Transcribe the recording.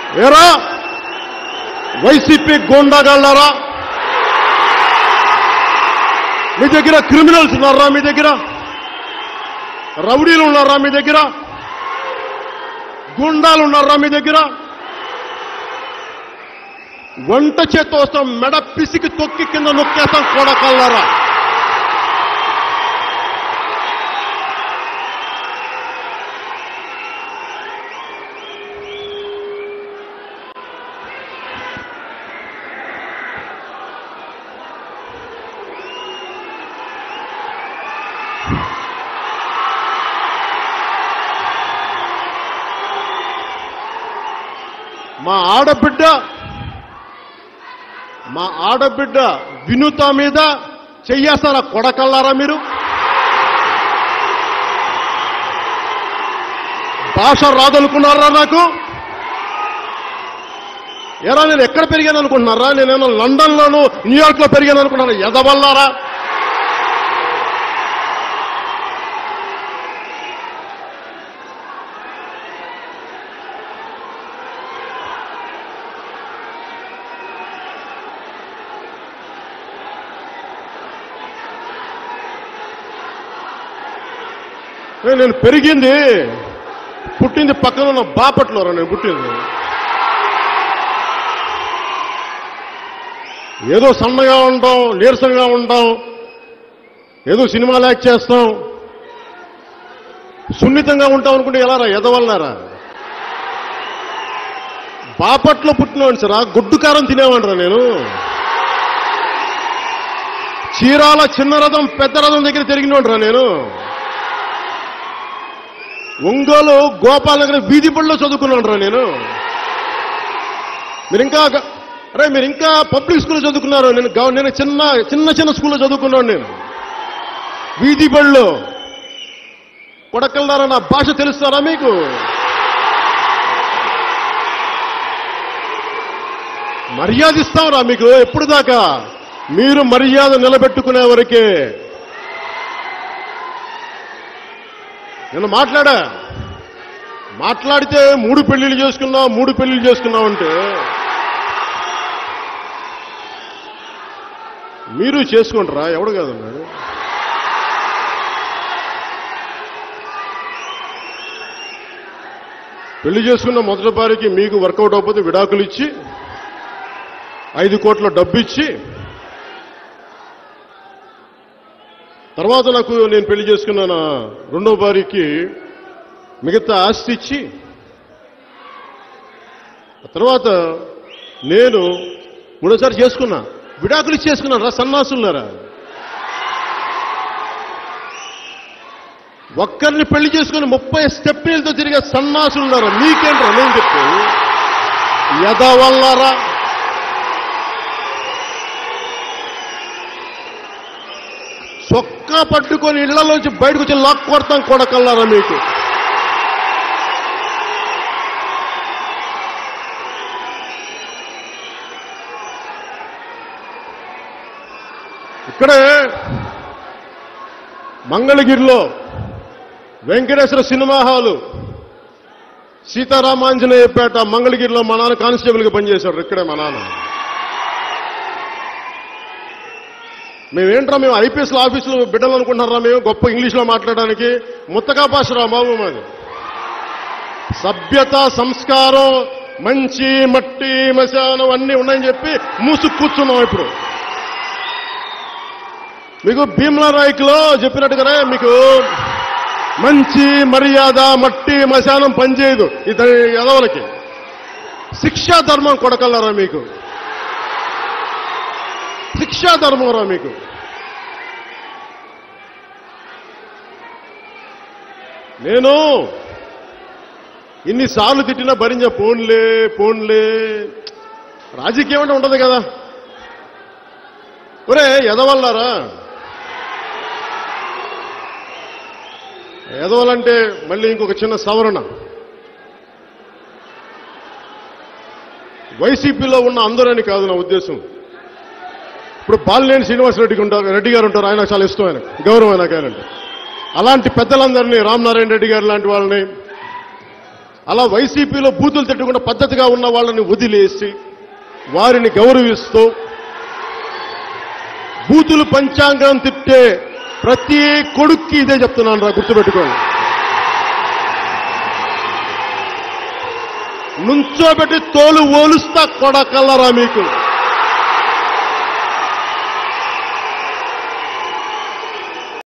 ఏరా వైసీపీ గోండాగాళ్ళారా మీ దగ్గర క్రిమినల్స్ ఉన్నారా మీ దగ్గర రౌడీలు ఉన్నారా మీ దగ్గర గుండాలు ఉన్నారా మీ దగ్గర వంట చేత్తో వస్తాం మెడ పిసికి తొక్కి కింద నొక్కేస్తాం కొడకల్లారా మా ఆడబిడ్డ మా ఆడబిడ్డ వినుత మీద చెయ్యేస్తారా కొడకల్లారా మీరు భాష రాదనుకున్నారా నాకు ఎరా నేను ఎక్కడ పెరిగాను అనుకుంటున్నారా నేనేమో లండన్లోను న్యూయార్క్ లో పెరిగాను అనుకున్నారా ఎదవల్లారా ఏ, నేను పెరిగింది పుట్టింది పక్కన ఉన్న బాపట్లోరా నేను పుట్టింది ఏదో సన్నగా ఉంటాం నీరసంగా ఉంటాం ఏదో సినిమాలు యాక్ట్ చేస్తాం సున్నితంగా ఉంటాం అనుకుంటే ఎలా రా ఎదవల్లారా బాపట్లో పుట్టినవాడిని సరా గుడ్డు కారం తినేవాడిరా నేను చీరాల చిన్న రథం పెద్ద రథం దగ్గర తిరిగినోడ్రా నేను ఒంగోలు గోపాల్ నగర్ వీధి బడిలో చదువుకున్నాను రా నేను మీరు ఇంకా గ- అరే మీరు ఇంకా పబ్లిక్ స్కూల్లో చదువుకున్నారు నేను గవ- నేను చిన్న చిన్న చిన్న స్కూల్లో చదువుకున్నాను నేను వీధి బడిలో కొడకల్లారా నా భాష తెలుస్తారా మీకు మర్యాద ఇస్తాంరా మీకు ఎప్పుడు దాకా మీరు మర్యాద నిలబెట్టుకునే వరకే నేను మాట్లాడా మాట్లాడితే మూడు పెళ్లిళ్ళు చేసుకున్నావు మూడు పెళ్లిళ్ళు చేసుకున్నావు అంటే మీరు చేసుకుంటారా ఎవడు కాదన్నాడు పెళ్లి చేసుకున్న మొదటి వారికి మీకు వర్కౌట్ అవ్వకపోతే విడాకులు ఇచ్చి ఐదు కోట్ల డబ్బు ఇచ్చి తర్వాత నాకు నేను పెళ్లి చేసుకున్న నా రెండో భార్యకి మిగతా ఆస్తి ఇచ్చి ఆ తర్వాత నేను మూడోసారి చేసుకున్నా విడాకులు ఇచ్చి చేసుకున్నాను రా సన్నాసులారా ఒక్కరిని పెళ్లి చేసుకుని ముప్పై స్టెప్నీలతో తిరిగే సన్నాసులున్నారా మీకేంట్రా నేను చెప్పి యదవల్లారా చొక్కా పట్టుకొని ఇళ్లలోంచి బయటకు వచ్చి లాక్ కొడతాం కొడకల్లారా మీకు ఇక్కడే మంగళగిరిలో వెంకటేశ్వర సినిమా హాలు సీతారామాంజనేయపేట మంగళగిరిలో మా నాన్న కానిస్టేబుల్గా పనిచేశాడు ఇక్కడే మా నాన్న మేమేంట్రా మేము ఐపీఎస్ ఆఫీసులో బిడ్డలు అనుకుంటున్నారా మేము గొప్ప ఇంగ్లీష్లో మాట్లాడడానికి ముత్తకా భాష రా బాబు మాది సభ్యత సంస్కారం మంచి మట్టి మశానం అన్నీ ఉన్నాయని చెప్పి మూసు కూర్చున్నాం ఇప్పుడు మీకు భీమ్లా నాయకులో చెప్పినట్టుగానే మీకు మంచి మర్యాద మట్టి మశానం పనిచేయదు ఇతని ఎదవలకి శిక్షా ధర్మం కొడకల్లరా మీకు శిక్షా ధర్మం రా మీకు నేను ఇన్నిసార్లు తిట్టినా భరించ పోన్లే పోన్లే రాజకీయం అంటే ఉండదు కదా ఒరే ఎదవల్లారా ఎదవలంటే మళ్ళీ ఇంకొక చిన్న సవరణ వైసీపీలో ఉన్న అందరని కాదు నా ఉద్దేశం ఇప్పుడు బాలినేని శ్రీనివాసరెడ్డికి ఉంటారు రెడ్డి గారు ఉంటారు ఆయన చాలా ఇష్టం ఆయన గౌరవం ఆయన ఆయనంటే అలాంటి పెద్దలందరినీ రామనారాయణ రెడ్డి గారు లాంటి వాళ్ళని అలా వైసీపీలో బూతులు తిట్టకుండా పద్ధతిగా ఉన్న వాళ్ళని వదిలేసి వారిని గౌరవిస్తూ బూతులు పంచాంగం తిట్టే ప్రతి కొడుక్కి ఇదే చెప్తున్నాను రా గుర్తుపెట్టుకోండి నుంచోబెట్టి తోలు ఓలుస్తా కొడకల్లరా మీకు